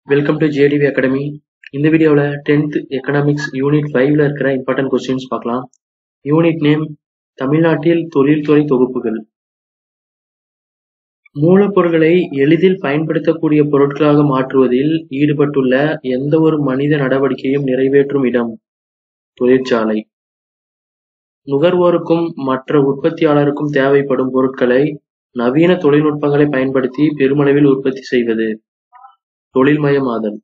welcome to JTV academy இந்த வீடியோவில் tenth economics unit ஃபைவ்ல இருக்கிற இம்பார்ட்டன்ட் கொஸ்டின்ஸ் பார்க்கலாம் யூனிட் நேம் தமிழ்நாட்டில் தொழில்துறை தொகுப்புகள் மூலப்பொருட்களை எளிதில் பயன்படுத்தக்கூடிய பொருட்களாக மாற்றுவதில் ஈடுபட்டுள்ள எந்த ஒரு மனித நடவடிக்கையும் நிறைவேற்றும் இடம் தொழிற்சாலை நுகர்வோருக்கும் மற்ற உற்பத்தியாளருக்கும் தேவைப்படும் பொருட்களை நவீன தொழில்நுட்பங்களை பயன்படுத்தி பெருமளவில் உற்பத்தி செய்வது தொழில்மயமாதல்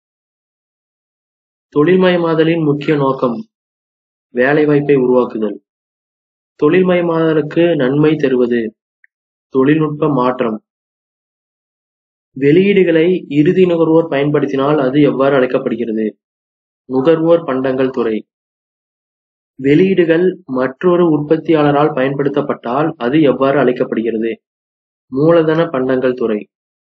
தொழில்மயமாதலின் முக்கிய நோக்கம் வேலைவாய்ப்பை உருவாக்குதல் தொழில்மயமாதலுக்கு நன்மை தருவது தொழில்நுட்ப மாற்றம் வெளியீடுகளை இறுதி நுகர்வோர் பயன்படுத்தினால் அது எவ்வாறு அழைக்கப்படுகிறது நுகர்வோர் பண்டங்கள் துறை வெளியீடுகள் மற்றொரு உற்பத்தியாளரால் பயன்படுத்தப்பட்டால் அது எவ்வாறு அழைக்கப்படுகிறது மூலதன பண்டங்கள் துறை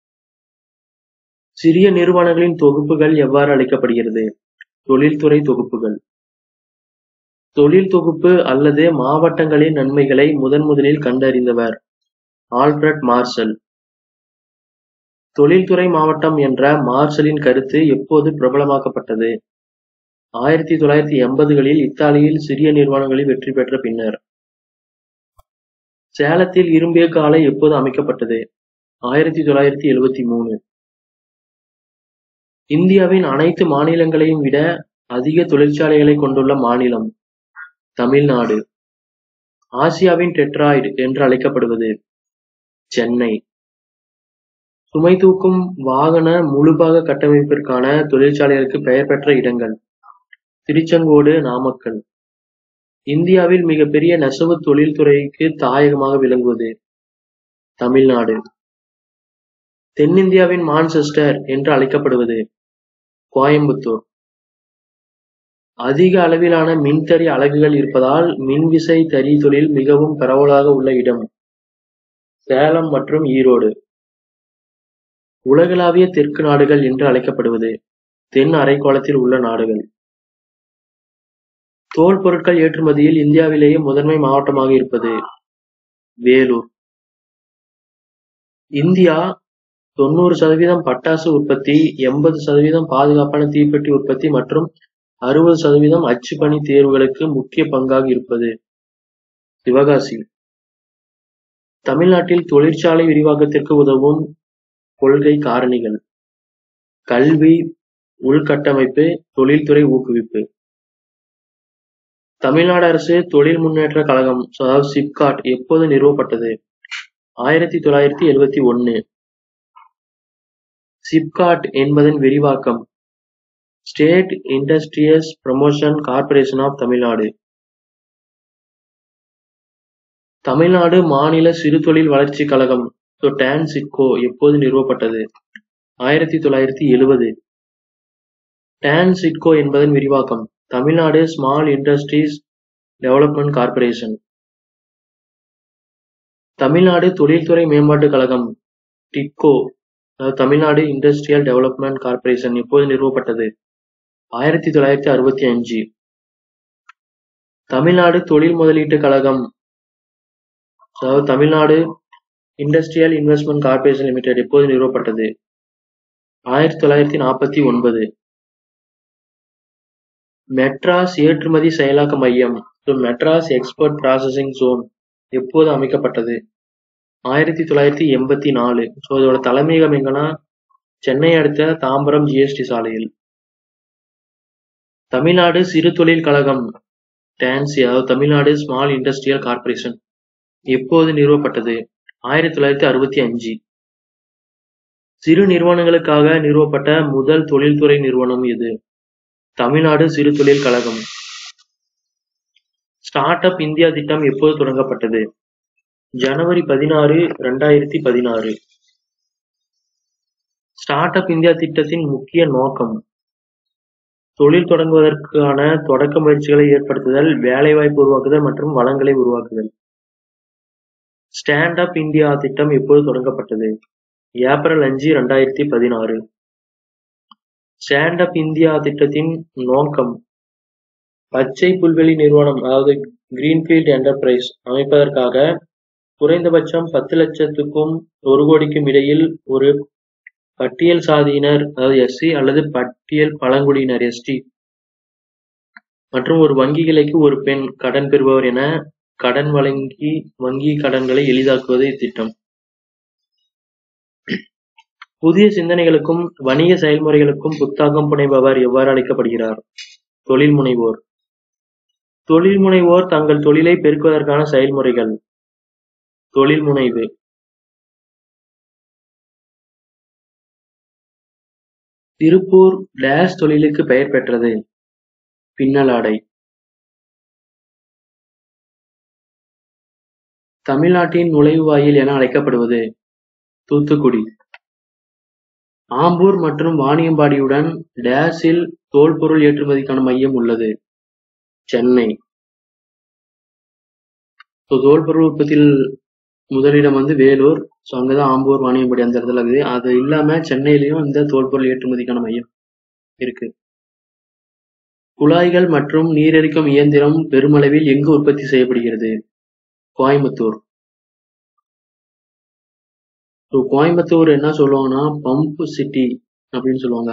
சிறிய நிறுவனங்களின் தொகுப்புகள் எவ்வாறு அழைக்கப்படுகிறது தொழில்துறை தொகுப்புகள் தொழில் தொகுப்பு அல்லது மாவட்டங்களின் நன்மைகளை முதன் முதலில் கண்டறிந்தவர் ஆல்பிரட் மார்சல் தொழில்துறை மாவட்டம் என்ற மார்சலின் கருத்து எப்போது பிரபலமாக்கப்பட்டது ஆயிரத்தி தொள்ளாயிரத்தி எண்பதுகளில் இத்தாலியில் சிறிய நிறுவனங்களில் வெற்றி பெற்ற பின்னர் சேலத்தில் இரும்பேக்கு ஆலை எப்போது அமைக்கப்பட்டது ஆயிரத்தி தொள்ளாயிரத்தி எழுபத்தி மூணு இந்தியாவின் அனைத்து மாநிலங்களையும் விட அதிக தொழிற்சாலைகளை கொண்டுள்ள மாநிலம் தமிழ்நாடு ஆசியாவின் டெட்ராய்டு என்று அழைக்கப்படுவது சென்னை சுமை தூக்கும் வாகன முழுபாக கட்டமைப்பிற்கான தொழிற்சாலைகளுக்கு பெயர் பெற்ற இடங்கள் திருச்செங்கோடு நாமக்கல் இந்தியாவில் மிகப்பெரிய நெசவு தொழில்துறைக்கு தாயகமாக விளங்குவது தமிழ்நாடு தென்னிந்தியாவின் மான்செஸ்டர் என்று அழைக்கப்படுவது கோயம்புத்தூர் அதிக அளவிலான மின்தறி அலகுகள் இருப்பதால் மின்விசை தறி தொழில் மிகவும் பரவலாக உள்ள இடம் சேலம் மற்றும் ஈரோடு உலகளாவிய தெற்கு நாடுகள் என்று அழைக்கப்படுவது தென் அரைக்கோளத்தில் உள்ள நாடுகள் தோல் பொருட்கள் ஏற்றுமதியில் இந்தியாவிலேயே முதன்மை மாவட்டமாக இருப்பது வேலூர் இந்தியா தொண்ணூறு சதவீதம் பட்டாசு உற்பத்தி எண்பது சதவீதம் பாதுகாப்பான தீப்பெட்டி உற்பத்தி மற்றும் அறுபது சதவீதம் அச்சுப்பணி தேர்வுகளுக்கு முக்கிய பங்காக இருப்பது சிவகாசி தமிழ்நாட்டில் தொழிற்சாலை விரிவாக்கத்திற்கு உதவும் கொள்கை காரணிகள் கல்வி உள்கட்டமைப்பு தொழில்துறை ஊக்குவிப்பு தமிழ்நாடு அரசு தொழில் முன்னேற்ற கழகம் அதாவது சிப்காட் எப்போது நிறுவப்பட்டது ஆயிரத்தி தொள்ளாயிரத்தி எழுபத்தி ஒன்னு சிப்காட் என்பதன் விரிவாக்கம் state industries promotion corporation of Tamil Nadu Tamil Nadu மாநில சிறுதொழில் வளர்ச்சி கழகம் டான் சிட்கோ எப்போது நிறுவப்பட்டது ஆயிரத்தி தொள்ளாயிரத்தி எழுபது டான் சிட்கோ என்பதன் விரிவாக்கம் Tamil Nadu small industries development corporation Tamil Nadu தொழில்துறை மேம்பாட்டு கழகம் TIDCO Tamil Nadu industrial development corporation எப்போது நிறுவப்பட்டது ஆயிரத்தி தொள்ளாயிரத்தி அறுபத்தி அஞ்சு தமிழ்நாடு தொழில் முதலீட்டு கழகம் அதாவது Tamil Nadu industrial investment corporation limited எப்போது நிறுவப்பட்டது ஆயிரத்தி தொள்ளாயிரத்தி நாற்பத்தி ஒன்பது மெட்ராஸ் ஏற்றுமதி செயலாக்க மையம் மெட்ராஸ் எக்ஸ்போர்ட் ப்ராசஸிங் ஜோன் எப்போது அமைக்கப்பட்டது ஆயிரத்தி தொள்ளாயிரத்தி எண்பத்தி நாலு ஸோ இதோட தலைமையகம் எங்கன்னா சென்னை அடுத்த தாம்பரம் ஜிஎஸ்டி சாலையில் தமிழ்நாடு சிறு தொழில் கழகம் டான்சி அதாவது தமிழ்நாடு ஸ்மால் இண்டஸ்ட்ரியல் கார்ப்பரேஷன் எப்போது நிறுவப்பட்டது ஆயிரத்தி தொள்ளாயிரத்தி அறுபத்தி அஞ்சு சிறு நிறுவனங்களுக்காக நிறுவப்பட்ட முதல் தொழில்துறை நிறுவனம் இது தமிழ்நாடு சிறு தொழில் கழகம் ஸ்டார்ட் அப் இந்தியா திட்டம் எப்போது தொடங்கப்பட்டது ஜனவரி பதினாறு ரெண்டாயிரத்தி பதினாறு ஸ்டார்ட் அப் இந்தியா திட்டத்தின் முக்கிய நோக்கம் தொழில் தொடங்குவதற்கான தொடக்க முயற்சிகளை ஏற்படுத்துதல் வேலைவாய்ப்பு உருவாக்குதல் மற்றும் வளங்களை உருவாக்குதல் ஸ்டாண்ட் அப் இந்தியா திட்டம் எப்போது தொடங்கப்பட்டது ஏப்ரல் அஞ்சு ரெண்டாயிரத்தி பதினாறு ஸ்டாண்ட் அப் இந்தியா திட்டத்தின் நோக்கம் பச்சை புல்வெளி நிறுவனம் அதாவது கிரீன்ஃபீல்ட் என்டர்பிரைஸ் அமைப்பதற்காக குறைந்தபட்சம் பத்து லட்சத்துக்கும் ஒரு கோடிக்கும் இடையில் ஒரு பட்டியல் சாதியினர் அதாவது எஸ்சி அல்லது பட்டியல் பழங்குடியினர் எஸ்டி மற்றும் ஒரு வங்கி கிளைக்கு ஒரு பெண் கடன் பெறுபவர் என கடன் வழங்கி வங்கி கடன்களை எளிதாக்குவது இத்திட்டம் புதிய சிந்தனைகளுக்கும் வணிக செயல்முறைகளுக்கும் புத்தாக்கம் புனைபவர் எவ்வாறு அழைக்கப்படுகிறார் தொழில் முனைவோர் தொழில் முனைவோர் தங்கள் தொழிலை பெருக்குவதற்கான செயல்முறைகள் தொழில் முனைவு திருப்பூர் டேஸ் தொழிலுக்கு பெயர் பெற்றது பின்னலாடை தமிழ்நாட்டின் நுழைவாயில் என அழைக்கப்படுவது தூத்துக்குடி ஆம்பூர் மற்றும் வாணியம்பாடியுடன் டேஸில் தோல்பொருள் ஏற்றுமதிக்கான மையம் உள்ளது சென்னை ஸோ தோல்பொருள் உற்பத்தியில் முதலிடம் வந்து வேலூர் ஸோ அங்கதான் ஆம்பூர் வாணியம்பாடி அந்த இடத்துல இருக்குது அது இல்லாம சென்னையிலயும் இந்த தோல்பொருள் ஏற்றுமதிக்கான மையம் இருக்கு குழாய்கள் மற்றும் நீரெரிக்கும் இயந்திரம் பெருமளவில் எங்கு உற்பத்தி செய்யப்படுகிறது கோயம்புத்தூர் ஸோ கோயம்புத்தூர் என்ன சொல்லுவாங்கன்னா பம்ப் சிட்டி அப்படின்னு சொல்லுவாங்க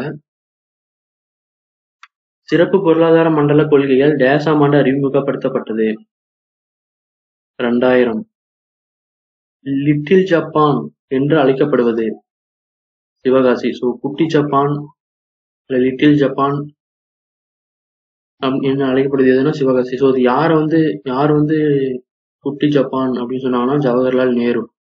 சிறப்பு பொருளாதார மண்டல கொள்கைகள் டேசாம் ஆண்டு அறிமுகப்படுத்தப்பட்டது ரெண்டாயிரம் லிட்டில் ஜப்பான் என்று அழைக்கப்படுவது சிவகாசி ஸோ குட்டி ஜப்பான் இல்லை லிட்டில் ஜப்பான் என்று அழைக்கப்படுது எதுனா சிவகாசி ஸோ இது யார் வந்து யார் வந்து குட்டி ஜப்பான் அப்படின்னு சொன்னாங்கன்னா ஜவஹர்லால் நேரு